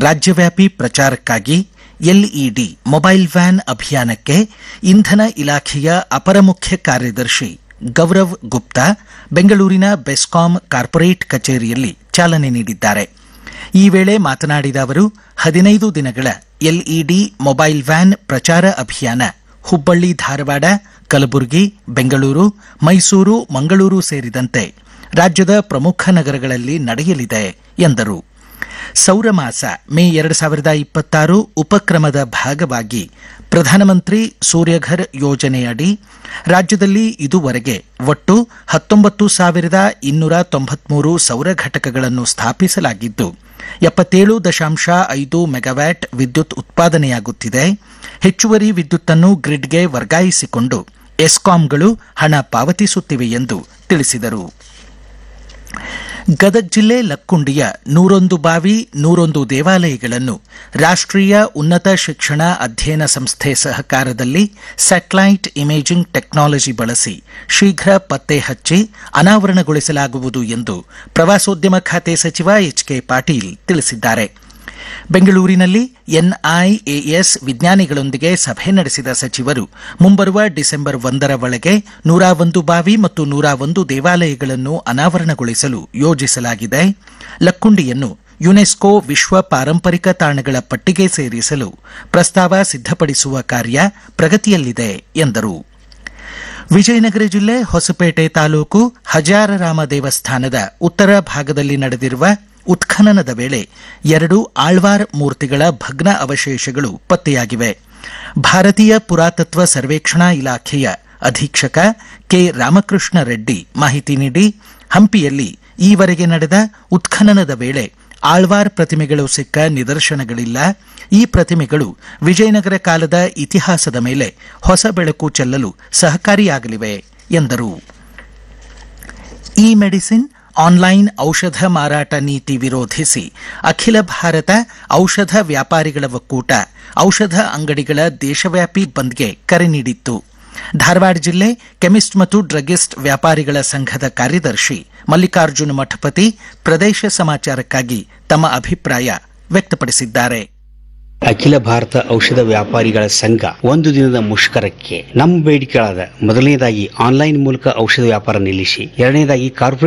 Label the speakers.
Speaker 1: ರಾಜ್ಯವ್ಯಾಪಿ ಪ್ರಚಾರಕ್ಕಾಗಿ LED mobile van ಅಭಿಯಾನಕ್ಕೆ ಇಂಧನ ಇಲಾಖೆಯ ಅಪರ ಮುಖ್ಯ ಕಾರ್ಯದರ್ಶಿ ಗೌರವ್ ಗುಪ್ತಾ ಬೆಂಗಳೂರಿನ ಬೆಸ್ಕಾಂ ಕಾರ್ಪೊರೇಟ್ ಕಚೇರಿಯಲ್ಲಿ ಚಾಲನೆ ನೀಡಿದ್ದಾರೆ ಈ ವೇಳೆ ಮಾತನಾಡಿದ ಅವರು ಹದಿನೈದು ದಿನಗಳ ಎಲ್ಇಡಿ ಮೊಬೈಲ್ ವ್ಯಾನ್ ಪ್ರಚಾರ ಅಭಿಯಾನ ಹುಬ್ಬಳ್ಳಿ ಧಾರವಾಡ ಕಲಬುರಗಿ ಬೆಂಗಳೂರು ಮೈಸೂರು ಮಂಗಳೂರು ಸೇರಿದಂತೆ ರಾಜ್ಯದ ಪ್ರಮುಖ ನಗರಗಳಲ್ಲಿ ನಡೆಯಲಿದೆ ಎಂದರು ಸೌರಮಾಸ ಮೇ ಎರಡು ಸಾವಿರದ ಇಪ್ಪತ್ತಾರು ಉಪಕ್ರಮದ ಭಾಗವಾಗಿ ಪ್ರಧಾನಮಂತ್ರಿ ಸೂರ್ಯಘರ್ ಯೋಜನೆಯಡಿ ರಾಜ್ಯದಲ್ಲಿ ಇದುವರೆಗೆ ಒಟ್ಟು ಹತ್ತೊಂಬತ್ತು ಸಾವಿರದ ಇನ್ನೂರ ತೊಂಬತ್ಮೂರು ಸೌರ ಘಟಕಗಳನ್ನು ಸ್ಥಾಪಿಸಲಾಗಿದ್ದು ಎಪ್ಪತ್ತೇಳು ದಶಾಂಶ ಐದು ಮೆಗಾವ್ಯಾಟ್ ವಿದ್ಯುತ್ ಉತ್ಪಾದನೆಯಾಗುತ್ತಿದೆ ಹೆಚ್ಚುವರಿ ವಿದ್ಯುತ್ತನ್ನು ಗ್ರಿಡ್ಗೆ ವರ್ಗಾಯಿಸಿಕೊಂಡು ಎಸ್ಕಾಂಗಳು ಹಣ ಪಾವತಿಸುತ್ತಿವೆ ಎಂದು ತಿಳಿಸಿದರು ಗದಗ ಜಿಲ್ಲೆ ಲಕ್ಕುಂಡಿಯ ನೂರೊಂದು ಬಾವಿ ನೂರೊಂದು ದೇವಾಲಯಗಳನ್ನು ರಾಷ್ಟ್ರೀಯ ಉನ್ನತ ಶಿಕ್ಷಣ ಅಧ್ಯಯನ ಸಂಸ್ಥೆ ಸಹಕಾರದಲ್ಲಿ ಸ್ಯಾಟಲೈಟ್ ಇಮೇಜಿಂಗ್ ಟೆಕ್ನಾಲಜಿ ಬಳಸಿ ಶೀಘ್ರ ಪತ್ತೆ ಹಚ್ಚಿ ಅನಾವರಣಗೊಳಿಸಲಾಗುವುದು ಎಂದು ಪ್ರವಾಸೋದ್ಯಮ ಖಾತೆ ಸಚಿವ ಎಚ್ ಕೆ ಪಾಟೀಲ್ ತಿಳಿಸಿದ್ದಾರೆ ಬೆಂಗಳೂರಿನಲ್ಲಿ ಎನ್ಐಎಎಸ್ ವಿಜ್ಞಾನಿಗಳೊಂದಿಗೆ ಸಭೆ ನಡೆಸಿದ ಸಚಿವರು ಮುಂಬರುವ ಡಿಸೆಂಬರ್ ಒಂದರ ಒಳಗೆ ನೂರ ಒಂದು ಬಾವಿ ಮತ್ತು ನೂರ ಒಂದು ದೇವಾಲಯಗಳನ್ನು ಅನಾವರಣಗೊಳಿಸಲು ಯೋಜಿಸಲಾಗಿದೆ ಲಕ್ಕುಂಡಿಯನ್ನು ಯುನೆಸ್ಕೋ ವಿಶ್ವ ಪಾರಂಪರಿಕ ತಾಣಗಳ ಪಟ್ಟಿಗೆ ಸೇರಿಸಲು ಪ್ರಸ್ತಾವ ಸಿದ್ಧಪಡಿಸುವ ಕಾರ್ಯ ಪ್ರಗತಿಯಲ್ಲಿದೆ ಎಂದರು ವಿಜಯನಗರ ಜಿಲ್ಲೆ ಹೊಸಪೇಟೆ ತಾಲೂಕು ಹಜಾರರಾಮ ದೇವಸ್ಥಾನದ ಉತ್ತರ ಭಾಗದಲ್ಲಿ ನಡೆದಿರುವ ಉತ್ಖನನದ ವೇಳೆ ಎರಡು ಆಳ್ವಾರ್ ಮೂರ್ತಿಗಳ ಭಗ್ನ ಅವಶೇಷಗಳು ಪತ್ತೆಯಾಗಿವೆ ಭಾರತೀಯ ಪುರಾತತ್ವ ಸರ್ವೇಕ್ಷಣಾ ಇಲಾಖೆಯ ಅಧೀಕ್ಷಕ ಕೆ ರಾಮಕೃಷ್ಣ ರೆಡ್ಡಿ ಮಾಹಿತಿ ನೀಡಿ ಹಂಪಿಯಲ್ಲಿ ಈವರೆಗೆ ನಡೆದ ಉತ್ಖನನದ ವೇಳೆ ಆಳ್ವಾರ್ ಪ್ರತಿಮೆಗಳು ಸಿಕ್ಕ ನಿದರ್ಶನಗಳಿಲ್ಲ ಈ ಪ್ರತಿಮೆಗಳು ವಿಜಯನಗರ ಕಾಲದ ಇತಿಹಾಸದ ಮೇಲೆ ಹೊಸ ಬೆಳಕು ಚೆಲ್ಲಲು ಸಹಕಾರಿಯಾಗಲಿವೆ ಎಂದರು ಇ ಮೆಡಿಸಿನ್ ಆನ್ಲೈನ್ ಔಷಧ ಮಾರಾಟ ನೀತಿ ವಿರೋಧಿಸಿ ಅಖಿಲ ಭಾರತ ಔಷಧ ವ್ಯಾಪಾರಿಗಳ ಒಕ್ಕೂಟ ಔಷಧ ಅಂಗಡಿಗಳ ದೇಶವ್ಯಾಪಿ ಬಂದ್ಗೆ ಕರೆ ನೀಡಿತ್ತು ಧಾರವಾಡ ಜಿಲ್ಲೆ ಕೆಮಿಸ್ಟ್ ಮತ್ತು ಡ್ರಗ್ಗಿಸ್ಟ್ ವ್ಯಾಪಾರಿಗಳ ಸಂಘದ ಕಾರ್ಯದರ್ಶಿ ಮಲ್ಲಿಕಾರ್ಜುನ ಮಠಪತಿ ಪ್ರದೇಶ ಸಮಾಚಾರಕ್ಕಾಗಿ ತಮ್ಮ ಅಭಿಪ್ರಾಯ ವ್ಯಕ್ತಪಡಿಸಿದ್ದಾರೆ
Speaker 2: ಅಖಿಲ ಭಾರತ ಔಷಧ ವ್ಯಾಪಾರಿಗಳ ಸಂಘ ಒಂದು ದಿನದ ಮುಷ್ಕರಕ್ಕೆ ನಮ್ಮ ಬೇಡಿಕೆಗಳಾದ ಮೊದಲನೇದಾಗಿ ಆನ್ಲೈನ್ ಮೂಲಕ ಔಷಧ ವ್ಯಾಪಾರ ನಿಲ್ಲಿಸಿ ಎರಡನೇದಾಗಿ ಕಾರ್ಪೊರೇಟ್